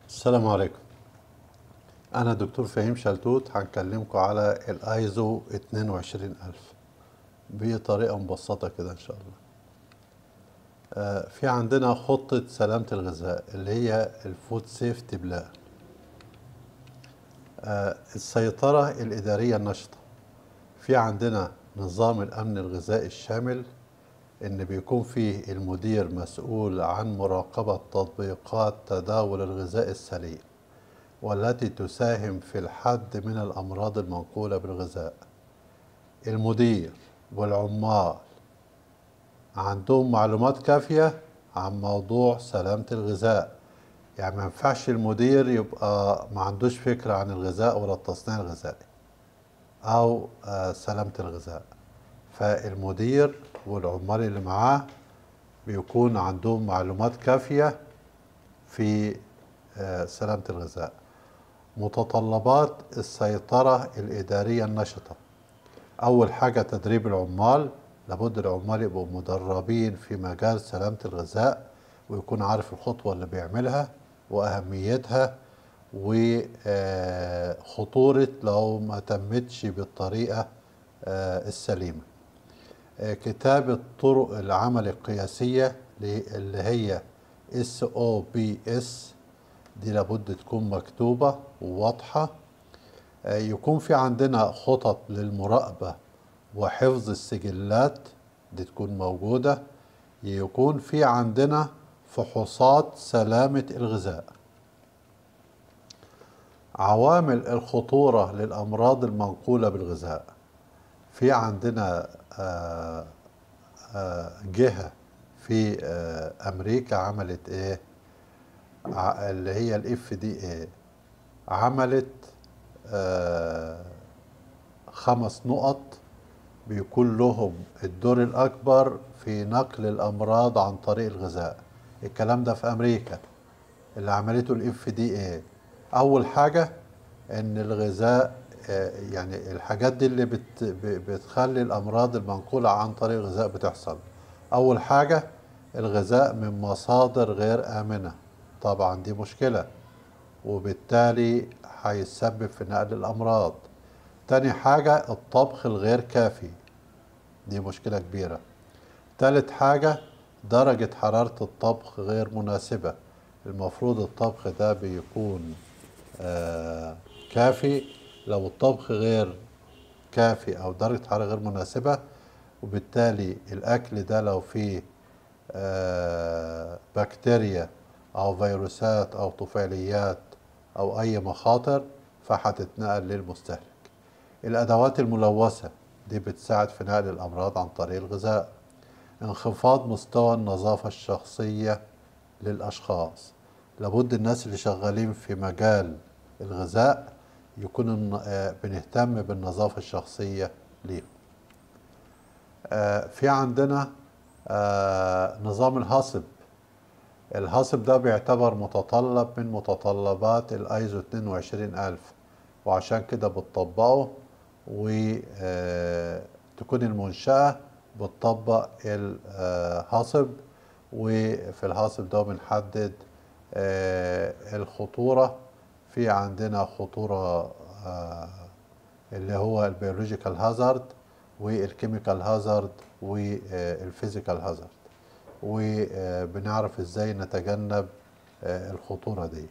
السلام عليكم أنا دكتور فهيم شلتوت هنكلمكم على الأيزو 22000 بطريقة مبسطة كده إن شاء الله آه، في عندنا خطة سلامة الغذاء اللي هي الفود سيفتي بلان آه، السيطرة الإدارية النشطة في عندنا نظام الأمن الغذائي الشامل إن بيكون فيه المدير مسؤول عن مراقبة تطبيقات تداول الغذاء السليم والتي تساهم في الحد من الأمراض المنقولة بالغذاء المدير والعمال عندهم معلومات كافية عن موضوع سلامة الغذاء يعني ما ينفعش المدير يبقى ما عندوش فكرة عن الغذاء ولا التصنيع الغذائي أو آه، سلامة الغذاء فالمدير والعمال اللي معاه بيكون عندهم معلومات كافية في آه، سلامة الغذاء متطلبات السيطرة الإدارية النشطة أول حاجة تدريب العمال لابد العمال يبقوا مدربين في مجال سلامة الغذاء ويكون عارف الخطوة اللي بيعملها وأهميتها وخطورة لو ما تمتش بالطريقة آه، السليمة آه، كتابة طرق العمل القياسية اللي هي SOPS دي لابد تكون مكتوبة وواضحة آه، يكون في عندنا خطط للمراقبة وحفظ السجلات دي تكون موجودة يكون في عندنا فحوصات سلامة الغذاء عوامل الخطورة للأمراض المنقولة بالغذاء في عندنا آه، آه، جهة في آه، أمريكا عملت إيه ع- اللي هي الاف دي اي عملت آه، خمس نقط بيكون لهم الدور الأكبر في نقل الأمراض عن طريق الغذاء الكلام ده في أمريكا اللي عملته الاف دي اي أول حاجة إن الغذاء آه، يعني الحاجات دي اللي بت ب- بتخلي الأمراض المنقولة عن طريق الغذاء بتحصل أول حاجة الغذاء من مصادر غير آمنة طبعا دي مشكلة وبالتالي هيسبب في نقل الأمراض تاني حاجة الطبخ الغير كافي دي مشكلة كبيرة تالت حاجة درجة حرارة الطبخ غير مناسبة المفروض الطبخ ده بيكون آه كافي لو الطبخ غير كافي أو درجة حرارة غير مناسبة وبالتالي الأكل ده لو فيه آه بكتيريا أو فيروسات أو طفيليات أو أي مخاطر فهتتنقل للمستهلك الأدوات الملوثة دي بتساعد في نقل الأمراض عن طريق الغذاء انخفاض مستوى النظافة الشخصية للأشخاص لابد الناس اللي شغالين في مجال الغذاء يكونوا الن- آه، بنهتم بالنظافة الشخصية ليهم آه، في عندنا آه، نظام الهاصب الهاصب ده بيعتبر متطلب من متطلبات الايزو 22000 وعشان كده بتطبقه وتكون المنشأة بتطبق الهاصب وفي الهاصب ده بنحدد آه، الخطورة في عندنا خطورة آه، اللي هو البيولوجيكال هازارد والكيميكال هازارد والفيزيكال هازارد وبنعرف ازاي نتجنب آه، الخطورة دي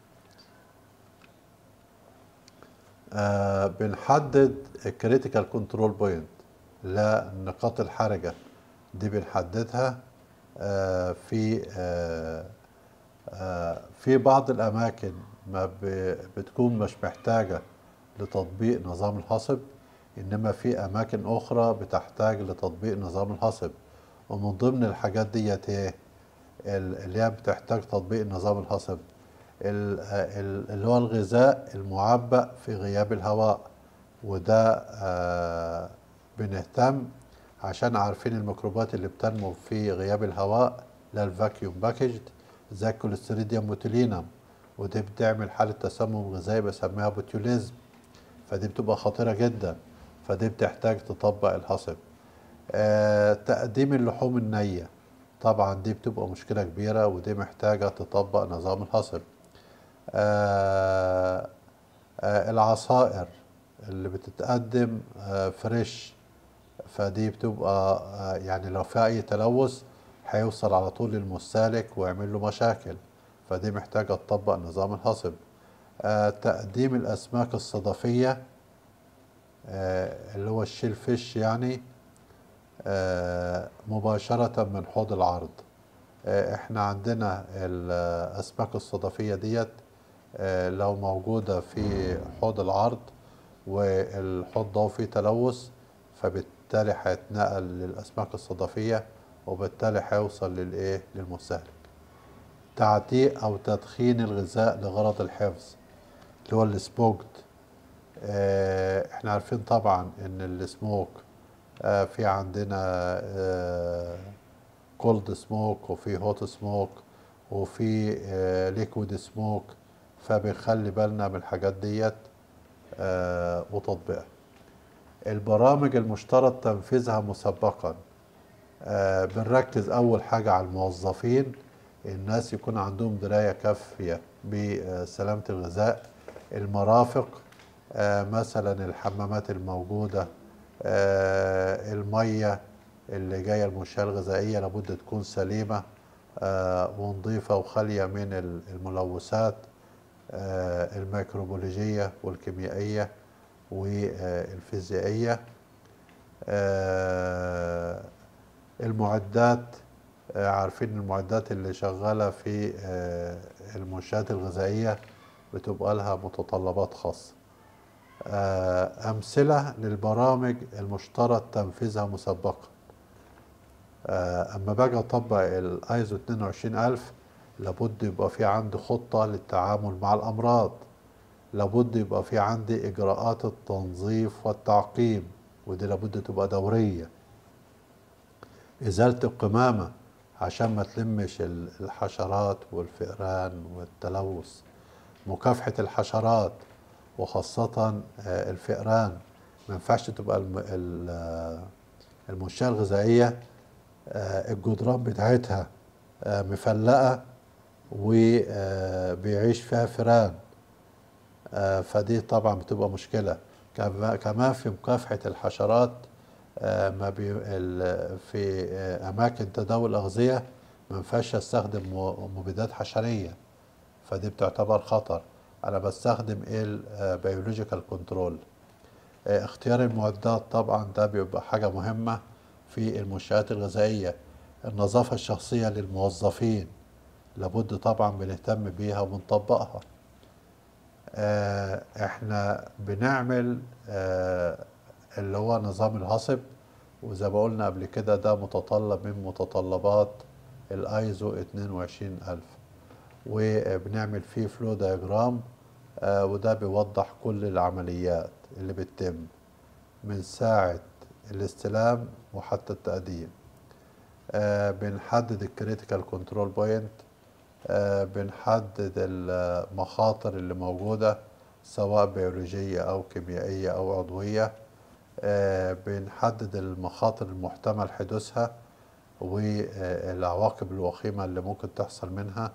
آه، بنحدد الكريتيكال كنترول بوينت لا النقاط الحرجة دي بنحددها آه، في آه، آه، في بعض الأماكن ما ب- بتكون مش محتاجة لتطبيق نظام الحصب إنما في أماكن أخرى بتحتاج لتطبيق نظام الحصب ومن ضمن الحاجات ديت إيه ال- اللي هي بتحتاج تطبيق نظام الحصب ال- ال- اللي هو الغذاء المعبأ في غياب الهواء وده آه، بنهتم عشان عارفين الميكروبات اللي بتنمو في غياب الهواء لا الفاكيوم باكجد زي الكوليستريديوم بوتولينم ودي بتعمل حالة تسمم غذائي بسميها بوتيوليزم فدي بتبقى خطيرة جدا فدي بتحتاج تطبق الحصب آه، تقديم اللحوم النية طبعا دي بتبقى مشكلة كبيرة ودي محتاجة تطبق نظام الحصب آه، آه، العصائر اللي بتتقدم آه، فريش فدي بتبقى آه، يعني لو فيها اي تلوث هيوصل على طول للمستهلك ويعمل له مشاكل فدي محتاجة تطبق نظام الحصب آه، تقديم الأسماك الصدفية آه، اللي هو الشيل فيش يعني آه، مباشرة من حوض العرض آه، احنا عندنا الأسماك الصدفية ديت آه، لو موجودة في حوض العرض والحوض ده فيه تلوث فبالتالي هيتنقل للأسماك الصدفية وبالتالي هيوصل للإيه للمستهلك تعتيق أو تدخين الغذاء لغرض الحفظ اللي هو السموكد آه، احنا عارفين طبعا ان السموك آه، في عندنا كولد سموك وفي هوت سموك وفي ليكويد سموك فبنخلي بالنا من الحاجات ديت آه، وتطبيقها البرامج المشترط تنفيذها مسبقا آه، بنركز اول حاجة على الموظفين الناس يكون عندهم دراية كافية بسلامة الغذاء المرافق آه، مثلا الحمامات الموجودة آه، المية اللي جاية المنشأة الغذائية لابد تكون سليمة آه، ونظيفة وخالية من ال- الملوثات آه، الميكروبيولوجية والكيميائية والفيزيائية آه، المعدات آه، عارفين المعدات اللي شغالة في آه، المنشآت الغذائية بتبقى لها متطلبات خاصة آه، أمثلة للبرامج المشترط تنفيذها مسبقا آه، أما باجي أطبق الأيزو 22000 لابد يبقى في عندي خطة للتعامل مع الأمراض لابد يبقى في عندي إجراءات التنظيف والتعقيم ودي لابد تبقى دورية إزالة القمامة عشان ما تلمش ال- الحشرات والفئران والتلوث مكافحة الحشرات وخاصة آه، الفئران ما ينفعش تبقى الم- ال- آه، المنشأة الغذائية آه، الجدران بتاعتها آه، مفلقة وبيعيش فيها فئران آه، فدي طبعا بتبقى مشكلة كما- كمان في مكافحة الحشرات آه، ما بي ال- في آه، أماكن تداول الأغذية ما ينفعش أستخدم م- مبيدات حشرية فدي بتعتبر خطر أنا بستخدم البيولوجيكال كنترول اختيار المعدات طبعا ده بيبقى حاجة مهمة في المنشآت الغذائية النظافة الشخصية للموظفين لابد طبعا بنهتم بيها وبنطبقها آه، احنا بنعمل آه، اللي هو نظام الهصب وزي ما قلنا قبل كده ده متطلب من متطلبات الايزو 22000 وبنعمل فيه فلو دياجرام آه، وده بيوضح كل العمليات اللي بتتم من ساعة الاستلام وحتى التقديم آه، بنحدد الكريتيكال كنترول بوينت بنحدد المخاطر اللي موجودة سواء بيولوجية أو كيميائية أو عضوية آه، بنحدد المخاطر المحتمل حدوثها والعواقب الوخيمة اللي ممكن تحصل منها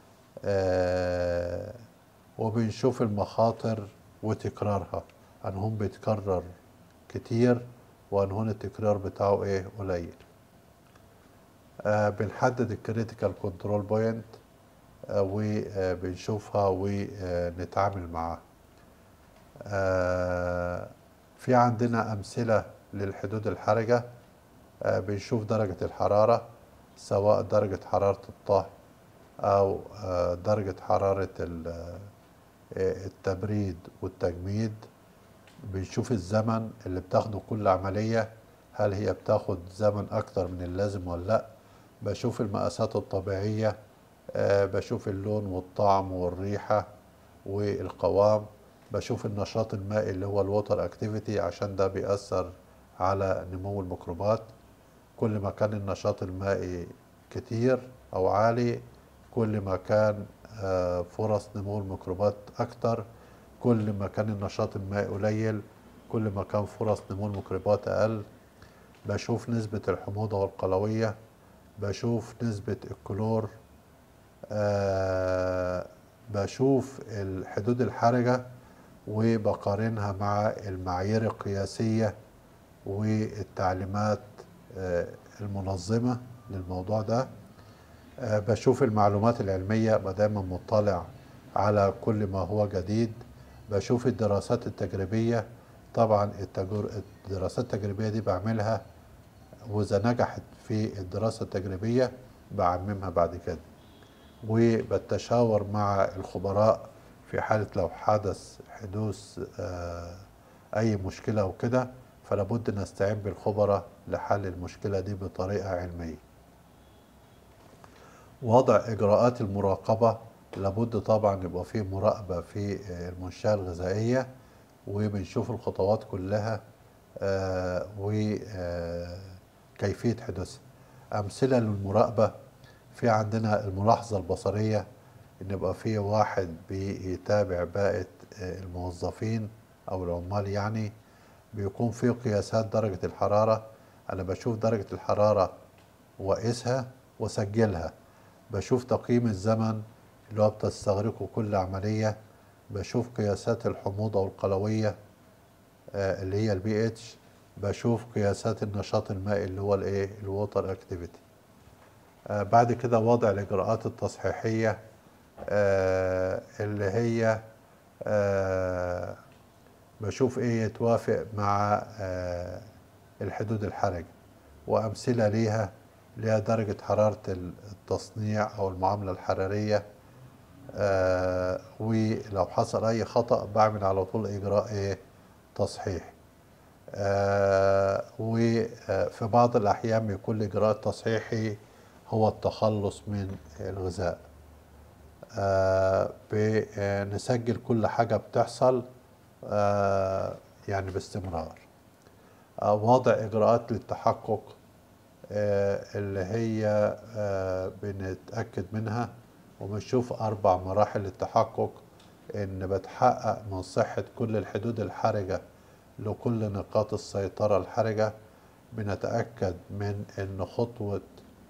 آه، وبنشوف المخاطر وتكرارها أنهم بيتكرر كتير وأنهون التكرار بتاعه إيه قليل آه، بنحدد الكريتيكال كنترول بوينت وبنشوفها ونتعامل معاها آه، في عندنا أمثلة للحدود الحرجة آه، بنشوف درجة الحرارة سواء درجة حرارة الطهي أو آه، درجة حرارة ال- آه، التبريد والتجميد بنشوف الزمن اللي بتاخده كل عملية هل هي بتاخد زمن أكتر من اللازم ولا لأ بشوف المقاسات الطبيعية آه، بشوف اللون والطعم والريحة والقوام بشوف النشاط المائي اللي هو الووتر اكتيفيتي عشان ده بيأثر على نمو الميكروبات كل ما كان النشاط المائي كتير أو عالي كل ما كان آه، فرص نمو الميكروبات أكتر كل ما كان النشاط المائي قليل كل ما كان فرص نمو الميكروبات أقل بشوف نسبة الحموضة والقلوية بشوف نسبة الكلور آه بشوف الحدود الحرجة وبقارنها مع المعايير القياسية والتعليمات آه، المنظمة للموضوع ده آه، بشوف المعلومات العلمية أبقى دايما مطلع على كل ما هو جديد بشوف الدراسات التجريبية طبعا التجر... الدراسات التجريبية دي بعملها وإذا نجحت في الدراسة التجريبية بعممها بعد كده وبتشاور مع الخبراء في حالة لو حدث حدوث آه، أي مشكلة وكده فلا بد نستعين بالخبراء لحل المشكلة دي بطريقة علمية وضع إجراءات المراقبة لابد طبعا يبقى فيه مراقبة في المنشأة الغذائية وبنشوف الخطوات كلها وكيفية حدوثها أمثلة للمراقبة في عندنا الملاحظة البصرية إن يبقى في واحد بيتابع باقي الموظفين أو العمال يعني بيكون في قياسات درجة الحرارة أنا بشوف درجة الحرارة وأقيسها وأسجلها بشوف تقييم الزمن اللي هو بتستغرقه كل عملية بشوف قياسات الحموضة والقلوية آه، اللي هي البي اتش بشوف قياسات النشاط المائي اللي هو الايه الووتر اكتيفيتي بعد كده وضع الاجراءات التصحيحيه آه، اللي هي آه، بشوف ايه يتوافق مع آه، الحدود الحرجة وامثله ليها اللي هي درجه حراره التصنيع او المعامله الحراريه آه، ولو حصل اي خطا بعمل على طول اجراء ايه تصحيح آه، وفي بعض الاحيان بيكون الاجراء التصحيحي هو التخلص من الغذاء آه، بنسجل كل حاجه بتحصل آه، يعني باستمرار آه، وضع اجراءات للتحقق آه، اللي هي آه، بنتاكد منها وبنشوف اربع مراحل للتحقق ان بتحقق من صحه كل الحدود الحرجه لكل نقاط السيطره الحرجه بنتاكد من ان خطوه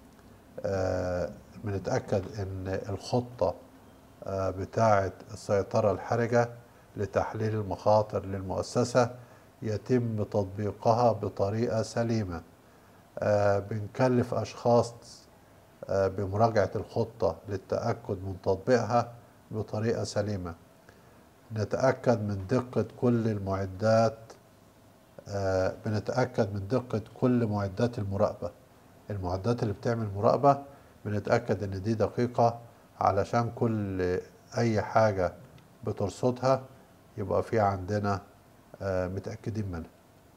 آه، بنتاكد ان الخطه آه، بتاعه السيطره الحرجه لتحليل المخاطر للمؤسسه يتم تطبيقها بطريقه سليمه آه، بنكلف اشخاص آه، بمراجعه الخطه للتاكد من تطبيقها بطريقه سليمه نتاكد من دقه كل المعدات آه، بنتاكد من دقه كل معدات المراقبه المعدات اللي بتعمل مراقبه بنتاكد ان دي دقيقه علشان كل اي حاجه بترصدها يبقى في عندنا آه، متاكدين منها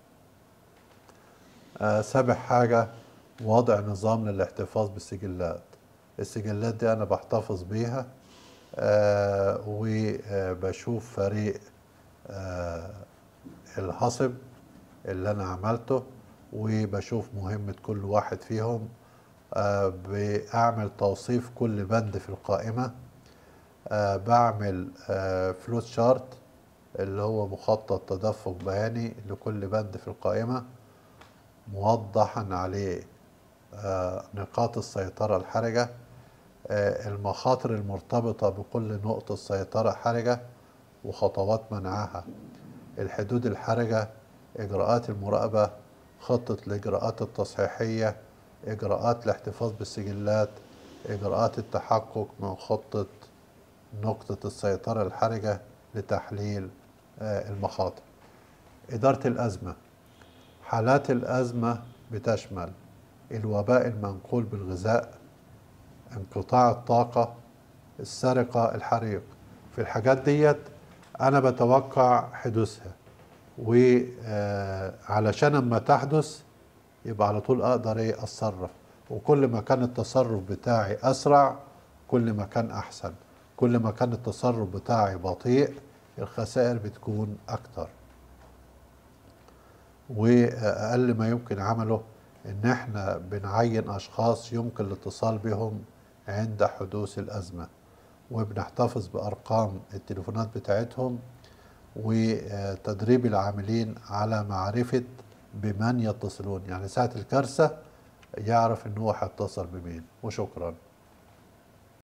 آه، سابع حاجة وضع نظام للاحتفاظ بالسجلات السجلات دي أنا بحتفظ بيها آه، وبشوف فريق آه، الحصب اللي أنا عملته وبشوف مهمة كل واحد فيهم آه، بعمل توصيف كل بند في القائمة آه، بعمل آه، فلوس شارت اللي هو مخطط تدفق بياني لكل بند في القائمة موضحا عليه آه، نقاط السيطرة الحرجة آه، المخاطر المرتبطة بكل نقطة سيطرة حرجة وخطوات منعها الحدود الحرجة إجراءات المراقبة خطة الإجراءات التصحيحية إجراءات الاحتفاظ بالسجلات إجراءات التحقق من خطة نقطة السيطرة الحرجة لتحليل آه، المخاطر إدارة الأزمة حالات الأزمة بتشمل الوباء المنقول بالغذاء انقطاع الطاقة السرقة الحريق في الحاجات ديت أنا بتوقع حدوثها وعلشان اما تحدث يبقى على طول أقدر إيه أتصرف وكل ما كان التصرف بتاعي أسرع كل ما كان أحسن كل ما كان التصرف بتاعي بطيء الخسائر بتكون أكتر واقل ما يمكن عمله ان احنا بنعين اشخاص يمكن الاتصال بهم عند حدوث الازمه وبنحتفظ بارقام التليفونات بتاعتهم وتدريب العاملين على معرفه بمن يتصلون يعني ساعه الكارثه يعرف ان هو هيتصل بمين وشكرا